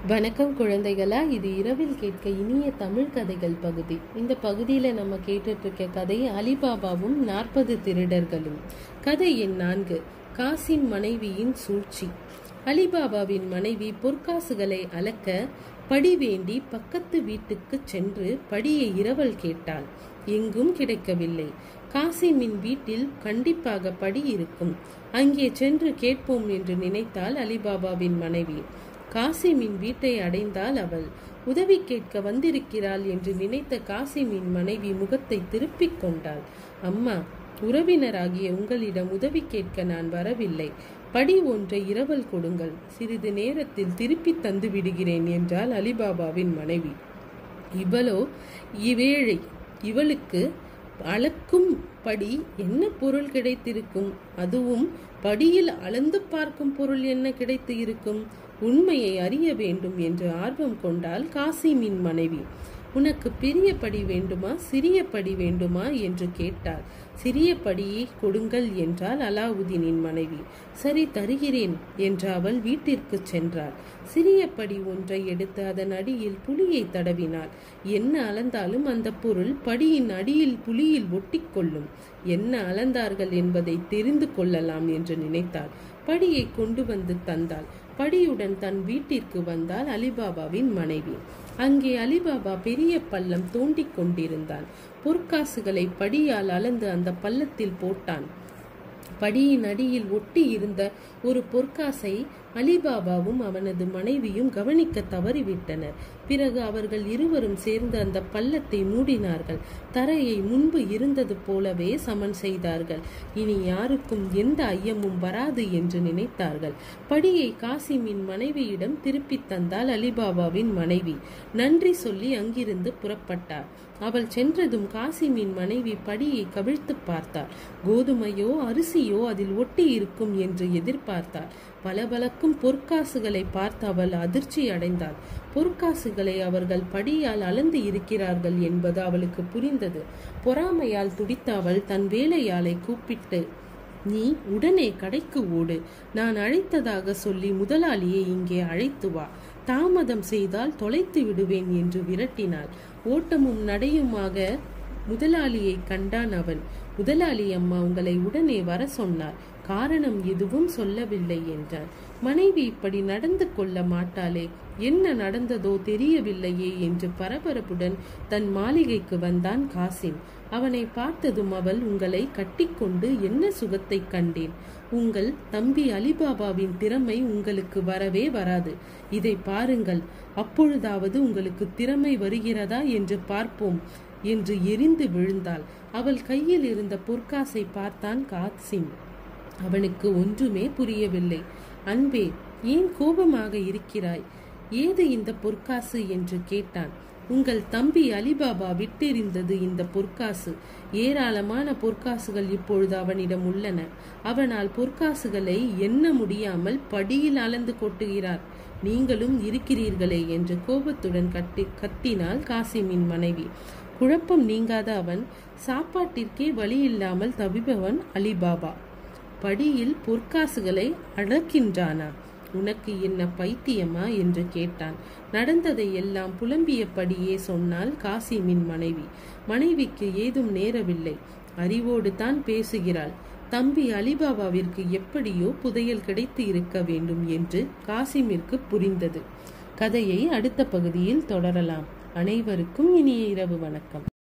வணக்கம் குழந்தைகளா இது இரவில் கேட்க இனிய தமிழ் கதைகள் பகுதி இந்த பகுதியில் நம்ம கேட்டுட்டு இருக்க கதை அலிபாபாவும் நாற்பது திருடர்களும் கதை எண் நான்கு காசிம் மனைவியின் சூழ்ச்சி அலிபாபாவின் மனைவி பொற்காசுகளை அளக்க படி வேண்டி பக்கத்து வீட்டுக்கு சென்று படியை இரவல் கேட்டாள் எங்கும் கிடைக்கவில்லை காசிமின் வீட்டில் கண்டிப்பாக படி இருக்கும் அங்கே சென்று கேட்போம் என்று நினைத்தாள் அலிபாபாவின் மனைவி காசிமின் வீட்டை அடைந்தால் அவள் உதவி கேட்க வந்திருக்கிறாள் என்று நினைத்த காசிமின் மனைவி முகத்தை திருப்பிக் கொண்டாள் அம்மா உறவினராகிய உங்களிடம் உதவி கேட்க நான் வரவில்லை படி ஒன்றை இரவல் கொடுங்கள் சிறிது நேரத்தில் திருப்பி தந்து விடுகிறேன் என்றாள் அலிபாபாவின் மனைவி இவளோ இவ்வேழை இவளுக்கு அளக்கும் படி என்ன பொருள் கிடைத்திருக்கும் அதுவும் படியில் அளந்து பார்க்கும் பொருள் என்ன கிடைத்து இருக்கும் உண்மையை அறிய வேண்டும் என்று ஆர்வம் கொண்டால் காசிமின் மனைவி உனக்கு பெரிய படி வேண்டுமா சிறிய படி வேண்டுமா என்று கேட்டாள் சிறிய படியை கொடுங்கள் என்றால் அலாவுதீனின் மனைவி சரி தருகிறேன் என்று அவள் வீட்டிற்கு சென்றாள் சிறிய படி ஒன்றை எடுத்து அதன் அடியில் புலியை தடவினாள் என்ன அளந்தாலும் அந்த பொருள் படியின் அடியில் புலியில் ஒட்டிக்கொள்ளும் என்ன அளந்தார்கள் என்பதை தெரிந்து கொள்ளலாம் என்று நினைத்தாள் படியை கொண்டு வந்து தந்தாள் படியுடன் தன் வீட்டிற்கு வந்தால் அலிபாபாவின் மனைவி அங்கே அலிபாபா பெரிய பள்ளம் தோண்டிக் கொண்டிருந்தான் பொற்காசுகளை படியால் அளந்து அந்த பள்ளத்தில் போட்டான் படியின் அடியில் ஒட்டி இருந்த ஒரு பொற்காசை அலிபாபாவும் அவனது மனைவியும் கவனிக்க தவறிவிட்டனர் பிறகு அவர்கள் இருவரும் சேர்ந்து அந்த பள்ளத்தை மூடினார்கள் தரையை முன்பு இருந்தது போலவே சமன் செய்தார்கள் இனி யாருக்கும் எந்த ஐயமும் வராது என்று நினைத்தார்கள் படியை காசிமின் மனைவியிடம் திருப்பித் தந்தால் அலிபாபாவின் மனைவி நன்றி சொல்லி அங்கிருந்து புறப்பட்டார் அவள் சென்றதும் காசிமின் மனைவி படியை கவிழ்த்து பார்த்தார் கோதுமையோ அரிசியோ அதில் ஒட்டி இருக்கும் என்று எதிர்பார்த்தார் பளபளக்கும் பொற்காசுகளை பார்த்து அவள் அதிர்ச்சி அடைந்தாள் பொற்காசுகளை அவர்கள் படியால் அளந்து இருக்கிறார்கள் என்பது அவளுக்கு புரிந்தது பொறாமையால் துடித்த அவள் தன் வேலையாளை கூப்பிட்டு நீ உடனே கடைக்கு ஓடு நான் அழைத்ததாக சொல்லி முதலாளியை இங்கே அழைத்து வா தாமதம் செய்தால் தொலைத்து விடுவேன் என்று விரட்டினாள் ஓட்டமும் நடையுமாக முதலாளியை கண்டான் அவன் முதலாளி அம்மா உங்களை உடனே வர சொன்னார் காரணம் எதுவும் சொல்லவில்லை என்றான் மனைவி இப்படி நடந்து கொள்ள மாட்டாளே என்ன நடந்ததோ தெரியவில்லையே என்று பரபரப்புடன் தன் மாளிகைக்கு வந்தான் காசிம் அவனை பார்த்ததும் அவள் உங்களை கட்டிக்கொண்டு என்ன சுகத்தை கண்டேன் உங்கள் தம்பி அலிபாபாவின் திறமை உங்களுக்கு வரவே வராது இதை பாருங்கள் அப்பொழுதாவது உங்களுக்கு திறமை வருகிறதா என்று பார்ப்போம் என்று எரிந்து விழுந்தாள் அவள் கையில் இருந்த பொற்காசை பார்த்தான் காசிம் அவனுக்கு ஒன்றுமே புரியவில்லை அன்பே ஏன் கோபமாக இருக்கிறாய் ஏது இந்த பொற்காசு என்று கேட்டான் உங்கள் தம்பி அலிபாபா விட்டெறிந்தது இந்த பொற்காசு ஏராளமான பொற்காசுகள் இப்பொழுது அவனிடம் உள்ளன அவனால் பொற்காசுகளை எண்ண முடியாமல் படியில் அளந்து கொட்டுகிறார் நீங்களும் இருக்கிறீர்களே என்று கோபத்துடன் கட்டி கத்தினாள் காசிமின் மனைவி குழப்பம் நீங்காத அவன் சாப்பாட்டிற்கே வழி இல்லாமல் தவிப்பவன் அலிபாபா படியில் பொற்காசுகளை அடக்கின்றானா உனக்கு என்ன பைத்தியமா என்று கேட்டான் நடந்ததை எல்லாம் புலம்பியபடியே சொன்னால் காசிமின் மனைவி மனைவிக்கு ஏதும் நேரவில்லை அறிவோடு தான் பேசுகிறாள் தம்பி அலிபாபாவிற்கு எப்படியோ புதையல் கிடைத்து இருக்க வேண்டும் என்று காசிமிற்கு புரிந்தது கதையை அடுத்த பகுதியில் தொடரலாம் அனைவருக்கும் இனிய இரவு வணக்கம்